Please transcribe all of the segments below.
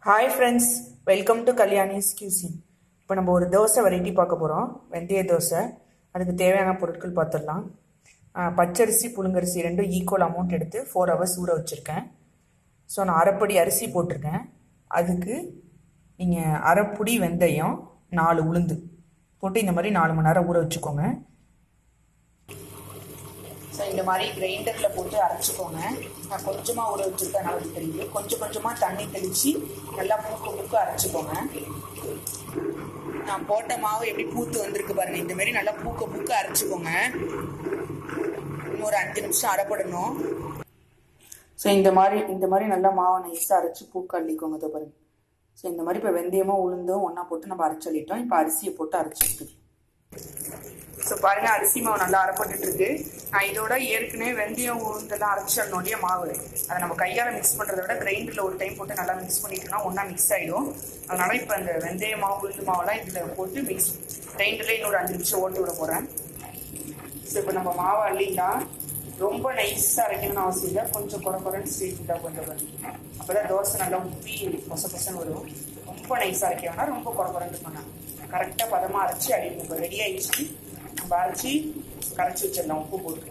hi friends welcome to Kalyani's cuisine இப்போ நம்ம ஒரு தோசை வெரைட்டி பார்க்க போகிறோம் வெந்தய தோசை அதுக்கு தேவையான பொருட்கள் பார்த்துடலாம் ஆ, பச்சரிசி புழுங்கரிசி ரெண்டும் ஈக்குவல் அமௌண்ட் எடுத்து ஃபோர் ஹவர்ஸ் ஊற வச்சுருக்கேன் ஸோ நான் அரைப்படி அரிசி போட்டிருக்கேன் அதுக்கு நீங்கள் அரைப்புடி வெந்தயம் நாலு உளுந்து போட்டு இந்த மாதிரி நாலு மணி நேரம் ஊற வச்சுக்கோங்க ஸோ இந்த மாதிரி கிரைண்டரில் போட்டு அரைச்சிக்கோங்க நான் கொஞ்சமாக ஊற வச்சுருக்கேன் நல்லா தெரியுது கொஞ்சம் கொஞ்சமாக தண்ணி தெளித்து நல்லா பூக்கு பூக்கு அரைச்சிக்கோங்க நான் போட்ட மாவு எப்படி பூத்து வந்திருக்கு பாருங்க இந்த மாதிரி நல்லா பூக்க பூக்க அரைச்சிக்கோங்க இன்னும் ஒரு அஞ்சு நிமிஷம் அரைப்படணும் ஸோ இந்த மாதிரி இந்த மாதிரி நல்லா மாவை நைஸாக அரைச்சி பூக்க அள்ளிக்கோங்க இதை பாருங்க ஸோ இந்த மாதிரி இப்போ வெந்தயமும் உளுந்தும் ஒன்றா போட்டு நம்ம அரைச்சி அள்ளிட்டோம் இப்போ அரிசியை போட்டு அரைச்சி எடுத்துக்கலாம் ஸோ பாருங்க அரிசி மாவு நல்லா அரைப்பட்டுட்டு இருக்கு நான் இதோட ஏற்கனவே வெந்தயம் உளுந்தெல்லாம் அரைச்சிடணுடைய மாவு அதை நம்ம கையால் மிக்ஸ் பண்ணுறத விட கிரைண்டரில் ஒரு டைம் போட்டு நல்லா மிக்ஸ் பண்ணிட்டோம்னா ஒன்றா மிக்ஸ் ஆகிடும் அதனால இப்போ இந்த வெந்தய மாவு உளுந்து மாவெல்லாம் இதில் போட்டு மிக்ஸ் கிரைண்டரில் இன்னொரு அஞ்சு நிமிஷம் ஓட்டு விட போகிறேன் ஸோ இப்போ நம்ம மாவை அள்ளிக்கலாம் ரொம்ப நைஸாக அரைக்கணும்னு அவசியம் இல்லை கொஞ்சம் குறை குறைன்னு ஸ்வீட்டாக கொஞ்சம் வரும் அப்போ தான் தோசை நல்லா உப்பி பொச பொசன்னு வரும் ரொம்ப நைஸாக அரைக்க வேணாம் ரொம்ப குறை குறைன்னு பண்ணாங்க கரெக்டாக பதமாக அரைச்சி அடிக்கணும் இப்போ ரெடி ஆயிடுச்சு நம்ம அரைச்சி கரைச்சி வச்சிடலாம் உப்பு போட்டு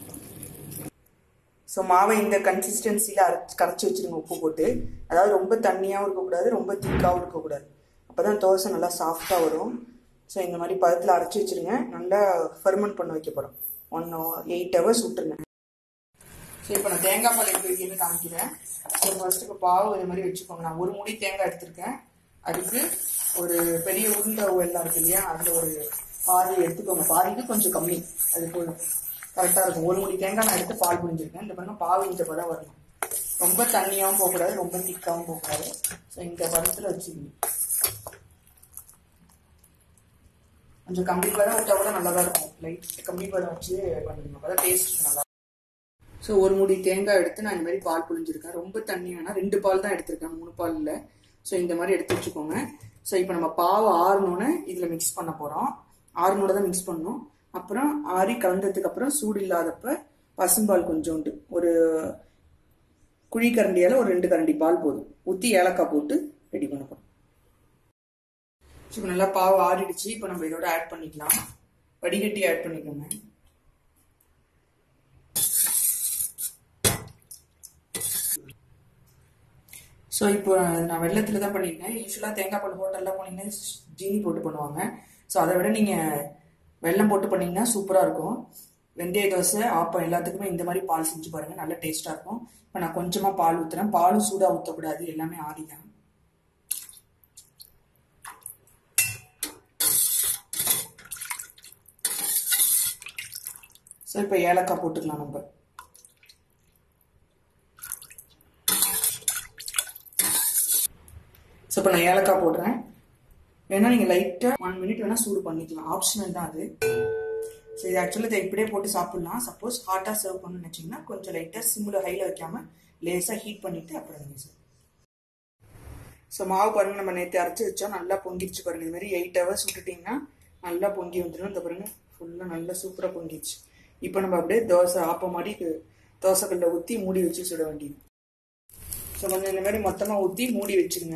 ஸோ மாவை இந்த கன்சிஸ்டன்சியில் அரைச்சி கரைச்சி வச்சிருங்க உப்பு போட்டு அதாவது ரொம்ப தண்ணியாகவும் இருக்கக்கூடாது ரொம்ப திக்காகவும் இருக்கக்கூடாது அப்போ தான் தோசை நல்லா சாஃப்டாக வரும் ஸோ இந்த மாதிரி பதத்தில் அரைச்சி வச்சிருங்க நல்லா ஃபெர்மெண்ட் பண்ண வைக்க போகிறோம் ஒன் எயிட் ஹவர்ஸ் விட்டுருங்க ஸோ இப்போ நான் தேங்காய் பால் எப்படி வைக்கிறது காமிக்கிறேன் ஸோ ஃபர்ஸ்ட் இப்போ பாவு இது மாதிரி வச்சுக்கோங்க நான் ஒரு முடி தேங்காய் எடுத்திருக்கேன் அதுக்கு ஒரு பெரிய உருண்டை எல்லாம் இருக்கு இல்லையா அதில் ஒரு பாதி எடுத்துக்கோங்க பாதிக்கு கொஞ்சம் கம்மி அது போதும் கரெக்டாக இருக்கும் ஒரு முடி தேங்காய் நான் எடுத்து பால் புரிஞ்சிருக்கேன் இந்த பண்ண பாவு இந்த பதம் வரணும் ரொம்ப தண்ணியாகவும் போகக்கூடாது ரொம்ப திக்காகவும் போகக்கூடாது ஸோ இந்த பதத்தில் வச்சுக்கணும் கொஞ்சம் கம்மி பதம் விட்டா கூட நல்லா தான் இருக்கும் லைட் கம்மி பதம் வச்சு பண்ணிக்கணும் அப்போ தான் டேஸ்ட் நல்லா ஸோ ஒரு முடி தேங்காய் எடுத்து நான் இந்த மாதிரி பால் புழிஞ்சிருக்கேன் ரொம்ப தண்ணி வேணா ரெண்டு பால் தான் எடுத்திருக்கேன் மூணு பால் இல்லை ஸோ இந்த மாதிரி எடுத்து வச்சுக்கோங்க ஸோ இப்போ நம்ம பாவு ஆறணுன்னு இதில் மிக்ஸ் பண்ண போகிறோம் ஆறுனோட தான் மிக்ஸ் பண்ணணும் அப்புறம் ஆறி கலந்ததுக்கு அப்புறம் சூடு இல்லாதப்ப பசும்பால் கொஞ்சோண்டு ஒரு குழி கரண்டியால் ஒரு ரெண்டு கரண்டி பால் போதும் ஊற்றி ஏலக்காய் போட்டு ரெடி பண்ண போகிறோம் ஸோ இப்போ நல்லா பாவு ஆறிடுச்சு இப்போ நம்ம இதோட ஆட் பண்ணிக்கலாம் வடிகட்டி ஆட் பண்ணிக்கோங்க ஸோ இப்போ நான் வெள்ளத்தில் தான் பண்ணியிருக்கேன் யூஸ்வலாக தேங்காய் பால் ஹோட்டலில் போனீங்கன்னா ஜீனி போட்டு பண்ணுவாங்க ஸோ அதை விட நீங்கள் வெல்லம் போட்டு பண்ணீங்கன்னா சூப்பராக இருக்கும் வெந்தய தோசை ஆப்பம் எல்லாத்துக்குமே இந்த மாதிரி பால் செஞ்சு பாருங்கள் நல்ல டேஸ்ட்டாக இருக்கும் இப்போ நான் கொஞ்சமாக பால் ஊற்றுறேன் பாலும் சூடாக ஊற்றக்கூடாது எல்லாமே ஆடி தான் ஸோ இப்போ ஏலக்காய் போட்டுக்கலாம் நம்ம ஸோ இப்போ நான் ஏலக்காய் போடுறேன் வேணா நீங்கள் லைட்டாக ஒன் மினிட் வேணால் சூடு பண்ணிக்கலாம் ஆப்ஷனல் தான் அது ஸோ இது ஆக்சுவலாக இதை இப்படியே போட்டு சாப்பிட்லாம் சப்போஸ் ஹாட்டாக சர்வ் பண்ணணும்னு நினச்சிங்கன்னா கொஞ்சம் லைட்டாக சிம்மில் ஹையில் வைக்காமல் லேசாக ஹீட் பண்ணிவிட்டு அப்புறம் நீங்கள் சார் ஸோ மாவு பாருங்க நம்ம நேற்று அரைச்சி வச்சோம் நல்லா பொங்கிடுச்சு பாருங்க இது மாதிரி எயிட் ஹவர்ஸ் விட்டுட்டிங்கன்னா நல்லா பொங்கி வந்துடும் இந்த பாருங்க ஃபுல்லாக நல்லா சூப்பராக பொங்கிடுச்சு இப்போ நம்ம அப்படியே தோசை ஆப்பம் மாதிரி தோசைக்கல்ல ஊற்றி மூடி வச்சு சுட வேண்டியது ஸோ கொஞ்சம் இந்த மாதிரி மொத்தமாக ஊற்றி மூடி வச்சுருங்க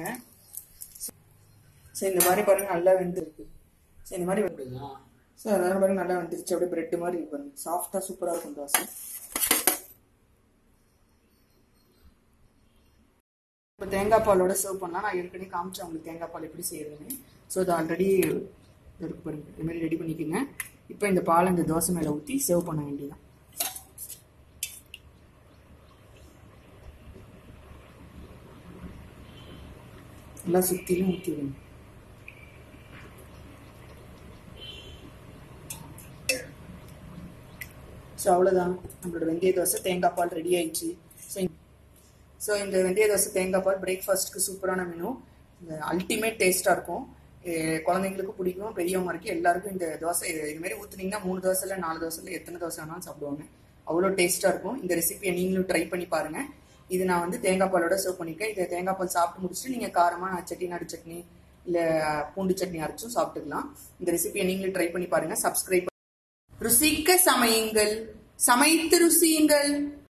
ஸோ இந்த மாதிரி பாருங்க நல்லா வெந்திருக்கு ஸோ இந்த மாதிரி வெந்துருங்க ஸோ அதனால பாருங்க நல்லா வெந்துருச்சு அப்படியே பிரெட் மாதிரி இருக்கு பாருங்க சாஃப்டாக சூப்பராக இருக்கும் தோசை இப்போ தேங்காய் பாலோட சர்வ் பண்ணலாம் நான் ஏற்கனவே காமிச்சேன் உங்களுக்கு தேங்காய் பால் எப்படி செய்யறதுன்னு ஸோ இது ஆல்ரெடி இருக்கு பாருங்க இது மாதிரி ரெடி பண்ணிக்கோங்க இப்போ இந்த பால் இந்த தோசை மேலே ஊற்றி சர்வ் பண்ண வேண்டியதான் நல்லா சுற்றிலும் ஊற்றி விடுங்க ஸோ அவ்வளோதான் நம்மளோட வெந்தய தோசை தேங்காய் பால் ரெடி ஆயிடுச்சு ஸோ ஸோ இந்த வெந்தய தோசை தேங்காய் பால் பிரேக்ஃபாஸ்ட்டுக்கு சூப்பரான மெனு இந்த அல்டிமேட் டேஸ்ட்டாக இருக்கும் எ- குழந்தைங்களுக்கும் பிடிக்கும் பெரியவங்க வரைக்கும் எல்லாருக்கும் இந்த தோசை இது இது மாதிரி ஊற்றுனீங்கன்னா மூணு தோசையில் நாலு தோசையில் எத்தனை தோசை வேணாலும் சாப்பிடுவாங்க அவ்வளோ டேஸ்ட்டாக இருக்கும் இந்த ரெசிபியை நீங்களும் ட்ரை பண்ணி பாருங்கள் இது நான் வந்து தேங்காய் பாலோட சர்வ் பண்ணியிருக்கேன் இதை தேங்காய் பால் சாப்பிட்டு முடிச்சுட்டு நீங்கள் காரமாக செட்டிநாடு சட்னி இல்லை பூண்டு சட்னி அரைச்சும் சாப்பிட்டுக்கலாம் இந்த ரெசிபியை நீங்களும் ட்ரை பண்ணி பாருங்கள் சப்ஸ்கிரைப் ருசிக்க சமையுங்கள் சமைத்து ருசியுங்கள்